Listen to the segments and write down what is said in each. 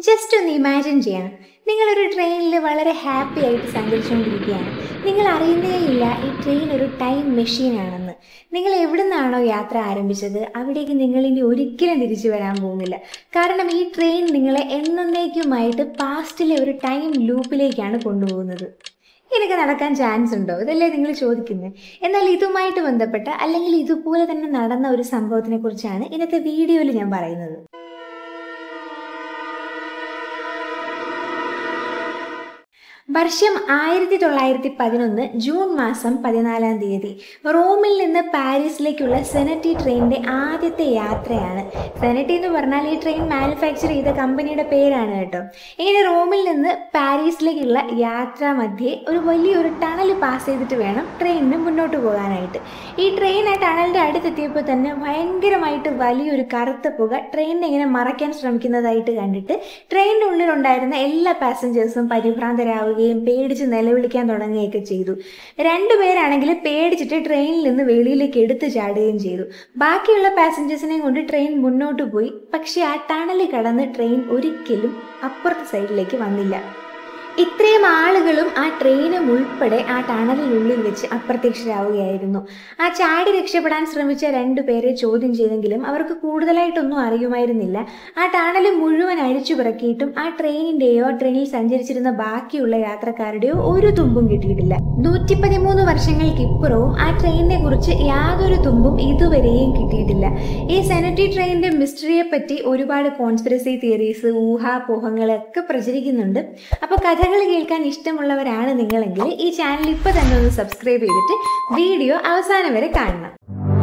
just ഒന്ന് imagine ചെയ്യണം നിങ്ങളൊരു ട്രെയിനിൽ വളരെ ഹാപ്പി ആയിട്ട് സഞ്ചരിച്ചുകൊണ്ടിരിക്കുകയാണ് നിങ്ങൾ അറിയുന്നേ ഇല്ല ഈ ട്രെയിൻ ഒരു ടൈം മെഷീനാണെന്ന് നിങ്ങൾ എവിടെ നിന്നാണോ യാത്ര ആരംഭിച്ചത് അവിടേക്ക് നിങ്ങൾ ഇനി ഒരിക്കലും തിരിച്ചു വരാൻ പോകുന്നില്ല കാരണം ഈ ട്രെയിൻ നിങ്ങളെ എന്നേക്കുമായിട്ട് പാസ്റ്റിലെ ഒരു ടൈം ലൂപ്പിലേക്കാണ് കൊണ്ടുപോകുന്നത് ഇതൊക്കെ നടക്കാൻ ചാൻസ് ഉണ്ടോ ഇതല്ലേ നിങ്ങൾ ചോദിക്കുന്നത് എന്നാൽ ഇതുമായിട്ട് ബന്ധപ്പെട്ട അല്ലെങ്കിൽ ഇതുപോലെ തന്നെ നടന്ന ഒരു സംഭവത്തിനെ കുറിച്ചാണ് ഇന്നത്തെ വീഡിയോയിൽ ഞാൻ പറയുന്നത് വർഷം ആയിരത്തി തൊള്ളായിരത്തി പതിനൊന്ന് ജൂൺ മാസം പതിനാലാം തീയതി റോമിൽ നിന്ന് പാരീസിലേക്കുള്ള സെനറ്റി ട്രെയിനിൻ്റെ ആദ്യത്തെ യാത്രയാണ് സെനറ്റി എന്ന് പറഞ്ഞാൽ ഈ ട്രെയിൻ മാനുഫാക്ചർ ചെയ്ത കമ്പനിയുടെ പേരാണ് കേട്ടോ ഇങ്ങനെ റോമിൽ നിന്ന് പാരീസിലേക്കുള്ള യാത്രാ മധ്യേ ഒരു വലിയൊരു ടണൽ പാസ് ചെയ്തിട്ട് വേണം ട്രെയിനിന് മുന്നോട്ട് പോകാനായിട്ട് ഈ ട്രെയിൻ ആ ടണലിൻ്റെ അടുത്തെത്തിയപ്പോൾ തന്നെ ഭയങ്കരമായിട്ട് വലിയൊരു കറുത്ത പുക ട്രെയിനിനെ ഇങ്ങനെ മറയ്ക്കാൻ ശ്രമിക്കുന്നതായിട്ട് കണ്ടിട്ട് ട്രെയിനിൻ്റെ ഉള്ളിലുണ്ടായിരുന്ന എല്ലാ പാസഞ്ചേഴ്സും പരിഭ്രാന്തരാവുകയും പേടിച്ച് നിലവിളിക്കാൻ തുടങ്ങുകയൊക്കെ ചെയ്തു രണ്ടുപേരാണെങ്കിൽ പേടിച്ചിട്ട് ട്രെയിനിൽ നിന്ന് വെളിയിലേക്ക് എടുത്തു ചാടുകയും ചെയ്തു ബാക്കിയുള്ള പാസഞ്ചേഴ്സിനെയും കൊണ്ട് ട്രെയിൻ മുന്നോട്ട് പോയി പക്ഷേ ആ ടണൽ കടന്ന് ട്രെയിൻ ഒരിക്കലും അപ്പുറത്തെ സൈഡിലേക്ക് വന്നില്ല ഇത്രയും ആളുകളും ആ ട്രെയിനും ഉൾപ്പെടെ ആ ടണലിനുള്ളിൽ വെച്ച് അപ്രത്യക്ഷരാവുകയായിരുന്നു ആ ചാടി രക്ഷപ്പെടാൻ ശ്രമിച്ച രണ്ടുപേരെ ചോദ്യം ചെയ്തെങ്കിലും അവർക്ക് കൂടുതലായിട്ടൊന്നും അറിയുമായിരുന്നില്ല ആ ടണൽ മുഴുവൻ അഴിച്ചു പിറക്കിയിട്ടും ആ ട്രെയിനിൻ്റെയോ ട്രെയിനിൽ സഞ്ചരിച്ചിരുന്ന ബാക്കിയുള്ള യാത്രക്കാരുടെയോ ഒരു തുമ്പും കിട്ടിയിട്ടില്ല നൂറ്റി പതിമൂന്ന് വർഷങ്ങൾക്കിപ്പുറവും ആ ട്രെയിനിനെ കുറിച്ച് യാതൊരു തുമ്പും ഇതുവരെയും കിട്ടിയിട്ടില്ല ഈ സെനറ്റി ട്രെയിനിന്റെ മിസ്റ്ററിയെ പറ്റി ഒരുപാട് കോൺസ്പിറസി തിയറീസ് ഊഹാപോഹങ്ങളൊക്കെ പ്രചരിക്കുന്നുണ്ട് അപ്പോൾ കഥകൾ കേൾക്കാൻ ഇഷ്ടമുള്ളവരാണ് നിങ്ങളെങ്കിൽ ഈ ചാനൽ ഇപ്പോൾ തന്നെ ഒന്ന് സബ്സ്ക്രൈബ് ചെയ്തിട്ട് വീഡിയോ അവസാനം വരെ കാണണം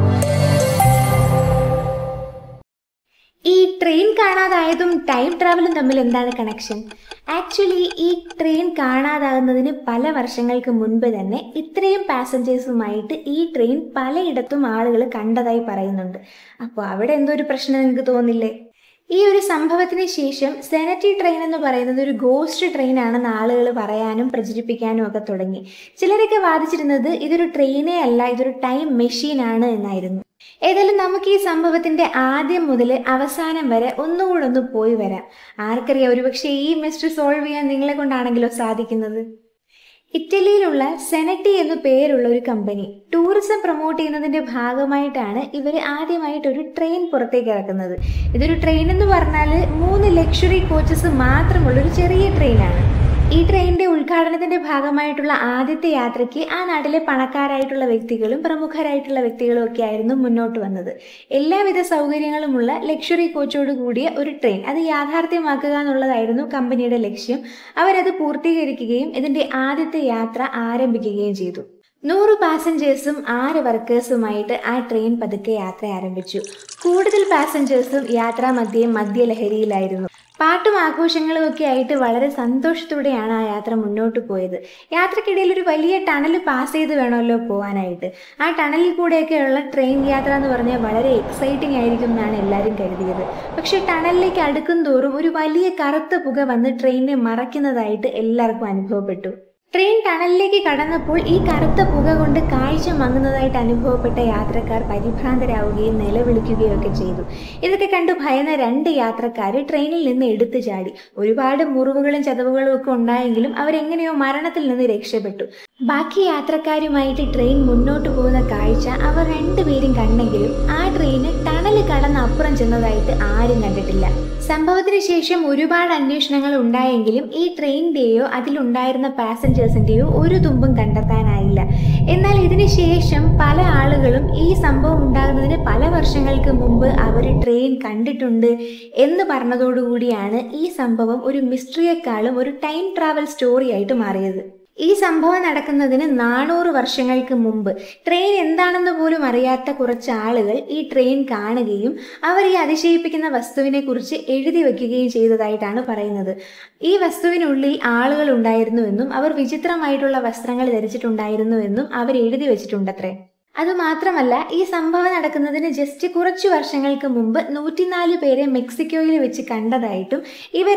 ഈ ട്രെയിൻ കാണാതായതും ടൈം ട്രാവലും തമ്മിൽ എന്താണ് കണക്ഷൻ ആക്ച്വലി ഈ ട്രെയിൻ കാണാതാകുന്നതിന് പല വർഷങ്ങൾക്ക് മുൻപ് തന്നെ ഇത്രയും പാസഞ്ചേഴ്സുമായിട്ട് ഈ ട്രെയിൻ പലയിടത്തും ആളുകൾ കണ്ടതായി പറയുന്നുണ്ട് അപ്പോൾ അവിടെ എന്തോ ഒരു പ്രശ്നം നിങ്ങൾക്ക് തോന്നില്ലേ ഈ ഒരു സംഭവത്തിന് ശേഷം സെനറ്റി ട്രെയിൻ എന്ന് പറയുന്നത് ഒരു ഗോസ്റ്റ് ട്രെയിൻ ആണെന്ന് ആളുകൾ പറയാനും പ്രചരിപ്പിക്കാനും ഒക്കെ തുടങ്ങി ചിലരൊക്കെ വാദിച്ചിരുന്നത് ഇതൊരു ട്രെയിനേ അല്ല ഇതൊരു ടൈം മെഷീൻ ആണ് എന്നായിരുന്നു ഏതായാലും നമുക്ക് ഈ സംഭവത്തിന്റെ ആദ്യം മുതൽ അവസാനം വരെ ഒന്നുകൂടെ ഒന്ന് പോയി വരാം ആർക്കറിയാം ഒരുപക്ഷെ ഈ മിസ്റ്ററി സോൾവ് ചെയ്യാൻ നിങ്ങളെ കൊണ്ടാണെങ്കിലോ സാധിക്കുന്നത് ഇറ്റലിയിലുള്ള സെനറ്റി എന്നു പേരുള്ള ഒരു കമ്പനി ടൂറിസം പ്രൊമോട്ട് ചെയ്യുന്നതിന്റെ ഭാഗമായിട്ടാണ് ഇവർ ആദ്യമായിട്ട് ഒരു ട്രെയിൻ പുറത്തേക്ക് ഇറക്കുന്നത് ഇതൊരു ട്രെയിൻ എന്ന് പറഞ്ഞാൽ മൂന്ന് ലക്ഷറി കോച്ചസ് മാത്രമുള്ള ഒരു ചെറിയ ട്രെയിനാണ് ഈ ട്രെയിനിന്റെ ഉദ്ഘാടനത്തിന്റെ ഭാഗമായിട്ടുള്ള ആദ്യത്തെ യാത്രയ്ക്ക് ആ നാട്ടിലെ പണക്കാരായിട്ടുള്ള വ്യക്തികളും പ്രമുഖരായിട്ടുള്ള വ്യക്തികളും ഒക്കെ ആയിരുന്നു മുന്നോട്ട് വന്നത് എല്ലാവിധ സൗകര്യങ്ങളുമുള്ള ലക്ഷറി കോച്ചോട് കൂടിയ ഒരു ട്രെയിൻ അത് യാഥാർത്ഥ്യമാക്കുക എന്നുള്ളതായിരുന്നു കമ്പനിയുടെ ലക്ഷ്യം അവരത് പൂർത്തീകരിക്കുകയും ഇതിന്റെ ആദ്യത്തെ യാത്ര ആരംഭിക്കുകയും ചെയ്തു നൂറ് പാസഞ്ചേഴ്സും ആറ് വർക്കേഴ്സുമായിട്ട് ആ ട്രെയിൻ പതുക്കെ യാത്ര ആരംഭിച്ചു കൂടുതൽ പാസഞ്ചേഴ്സും യാത്രാമധ്യേ മദ്യലഹരിയിലായിരുന്നു പാട്ടും ആഘോഷങ്ങളും ഒക്കെ ആയിട്ട് വളരെ സന്തോഷത്തോടെയാണ് ആ യാത്ര മുന്നോട്ട് പോയത് യാത്രക്കിടയിൽ ഒരു വലിയ ടണൽ പാസ് ചെയ്ത് വേണമല്ലോ പോകാനായിട്ട് ആ ടണലിൽ കൂടെയൊക്കെയുള്ള ട്രെയിൻ യാത്ര എന്ന് പറഞ്ഞാൽ വളരെ എക്സൈറ്റിംഗ് ആയിരിക്കും എന്നാണ് എല്ലാവരും കരുതിയത് പക്ഷെ ടണലിലേക്ക് അടുക്കും തോറും ഒരു വലിയ കറുത്ത പുക വന്ന് ട്രെയിനിനെ മറയ്ക്കുന്നതായിട്ട് എല്ലാവർക്കും അനുഭവപ്പെട്ടു ട്രെയിൻ ടണലിലേക്ക് കടന്നപ്പോൾ ഈ കറുത്ത പുക കൊണ്ട് കാഴ്ച മങ്ങുന്നതായിട്ട് അനുഭവപ്പെട്ട യാത്രക്കാർ പരിഭ്രാന്തരാവുകയും നിലവിളിക്കുകയും ഒക്കെ ചെയ്തു ഇതൊക്കെ കണ്ടു ഭയന്ന രണ്ട് യാത്രക്കാർ ട്രെയിനിൽ നിന്ന് എടുത്തു ചാടി ഒരുപാട് മുറിവുകളും ചതവുകളും ഒക്കെ ഉണ്ടായെങ്കിലും അവരെങ്ങനെയോ മരണത്തിൽ നിന്ന് രക്ഷപ്പെട്ടു ബാക്കി യാത്രക്കാരുമായിട്ട് ട്രെയിൻ മുന്നോട്ട് പോകുന്ന കാഴ്ച അവർ രണ്ടുപേരും കണ്ടെങ്കിലും ആ ട്രെയിന് ടണൽ കടന്ന് അപ്പുറം ചെന്നതായിട്ട് ആരും കണ്ടിട്ടില്ല സംഭവത്തിന് ശേഷം ഒരുപാട് അന്വേഷണങ്ങൾ ഉണ്ടായെങ്കിലും ഈ ട്രെയിനിൻ്റെയോ അതിലുണ്ടായിരുന്ന പാസഞ്ചേഴ്സിൻ്റെയോ ഒരു തുമ്പും കണ്ടെത്താനായില്ല എന്നാൽ ഇതിന് ശേഷം പല ആളുകളും ഈ സംഭവം ഉണ്ടാകുന്നതിന് പല വർഷങ്ങൾക്ക് മുമ്പ് അവർ ട്രെയിൻ കണ്ടിട്ടുണ്ട് എന്ന് പറഞ്ഞതോടുകൂടിയാണ് ഈ സംഭവം ഒരു മിസ്റ്ററിയെക്കാളും ഒരു ടൈം ട്രാവൽ സ്റ്റോറി ആയിട്ട് മാറിയത് ഈ സംഭവം നടക്കുന്നതിന് നാനൂറ് വർഷങ്ങൾക്ക് മുമ്പ് ട്രെയിൻ എന്താണെന്ന് പോലും അറിയാത്ത കുറച്ച് ആളുകൾ ഈ ട്രെയിൻ കാണുകയും അവർ ഈ അതിശയിപ്പിക്കുന്ന വസ്തുവിനെ കുറിച്ച് എഴുതി വെക്കുകയും ചെയ്തതായിട്ടാണ് പറയുന്നത് ഈ വസ്തുവിനുള്ളിൽ ആളുകൾ ഉണ്ടായിരുന്നുവെന്നും അവർ വിചിത്രമായിട്ടുള്ള വസ്ത്രങ്ങൾ ധരിച്ചിട്ടുണ്ടായിരുന്നുവെന്നും അവർ എഴുതി വെച്ചിട്ടുണ്ടത്രേ അതുമാത്രമല്ല ഈ സംഭവം നടക്കുന്നതിന് ജസ്റ്റ് കുറച്ചു വർഷങ്ങൾക്ക് മുമ്പ് നൂറ്റിനാല് പേരെ മെക്സിക്കോയിൽ വെച്ച് കണ്ടതായിട്ടും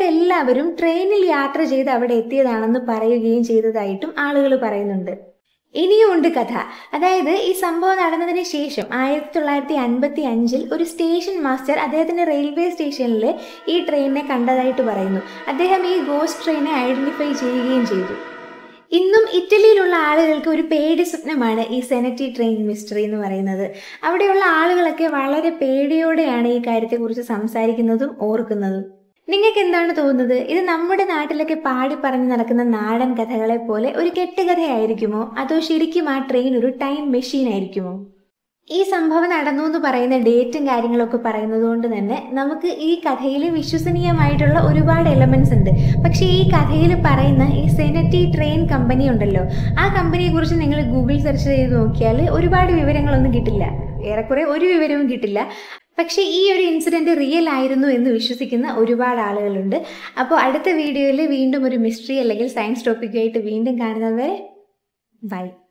ഇവരെല്ലാവരും ട്രെയിനിൽ യാത്ര ചെയ്ത് അവിടെ എത്തിയതാണെന്ന് പറയുകയും ചെയ്തതായിട്ടും ആളുകൾ പറയുന്നുണ്ട് ഇനിയും ഉണ്ട് കഥ അതായത് ഈ സംഭവം നടന്നതിന് ശേഷം ആയിരത്തി തൊള്ളായിരത്തി അൻപത്തി അഞ്ചിൽ ഒരു സ്റ്റേഷൻ മാസ്റ്റർ അദ്ദേഹത്തിന്റെ റെയിൽവേ സ്റ്റേഷനിൽ ഈ ട്രെയിനിനെ കണ്ടതായിട്ട് പറയുന്നു അദ്ദേഹം ഈ ഗോസ്റ്റ് ട്രെയിനെ ഐഡന്റിഫൈ ചെയ്യുകയും ചെയ്തു ഇന്നും ഇറ്റലിയിലുള്ള ആളുകൾക്ക് ഒരു പേടി സ്വപ്നമാണ് ഈ സെനറ്റി ട്രെയിൻ മിസ്റ്ററി എന്ന് പറയുന്നത് അവിടെയുള്ള ആളുകളൊക്കെ വളരെ പേടിയോടെയാണ് ഈ കാര്യത്തെക്കുറിച്ച് സംസാരിക്കുന്നതും ഓർക്കുന്നതും നിങ്ങൾക്ക് എന്താണ് തോന്നുന്നത് ഇത് നമ്മുടെ നാട്ടിലൊക്കെ പാടി പറഞ്ഞു നടക്കുന്ന നാടൻ കഥകളെ പോലെ ഒരു കെട്ടുകഥയായിരിക്കുമോ അതോ ശരിക്കും ആ ട്രെയിൻ ഒരു ടൈം മെഷീൻ ആയിരിക്കുമോ ഈ സംഭവം നടന്നു എന്ന് പറയുന്ന ഡേറ്റും കാര്യങ്ങളൊക്കെ പറയുന്നത് കൊണ്ട് തന്നെ നമുക്ക് ഈ കഥയിൽ വിശ്വസനീയമായിട്ടുള്ള ഒരുപാട് എലമെന്റ്സ് ഉണ്ട് പക്ഷേ ഈ കഥയിൽ പറയുന്ന ഈ സെനറ്റി ട്രെയിൻ കമ്പനി ഉണ്ടല്ലോ ആ കമ്പനിയെ കുറിച്ച് നിങ്ങൾ ഗൂഗിൾ സെർച്ച് ചെയ്ത് നോക്കിയാൽ ഒരുപാട് വിവരങ്ങളൊന്നും കിട്ടില്ല ഏറെക്കുറെ ഒരു വിവരവും കിട്ടില്ല പക്ഷേ ഈ ഒരു ഇൻസിഡൻറ്റ് റിയൽ ആയിരുന്നു എന്ന് വിശ്വസിക്കുന്ന ഒരുപാട് ആളുകളുണ്ട് അപ്പോൾ അടുത്ത വീഡിയോയിൽ വീണ്ടും ഒരു മിസ്റ്ററി അല്ലെങ്കിൽ സയൻസ് ടോപ്പിക്കുമായിട്ട് വീണ്ടും കാണുന്നത് വരെ ബൈ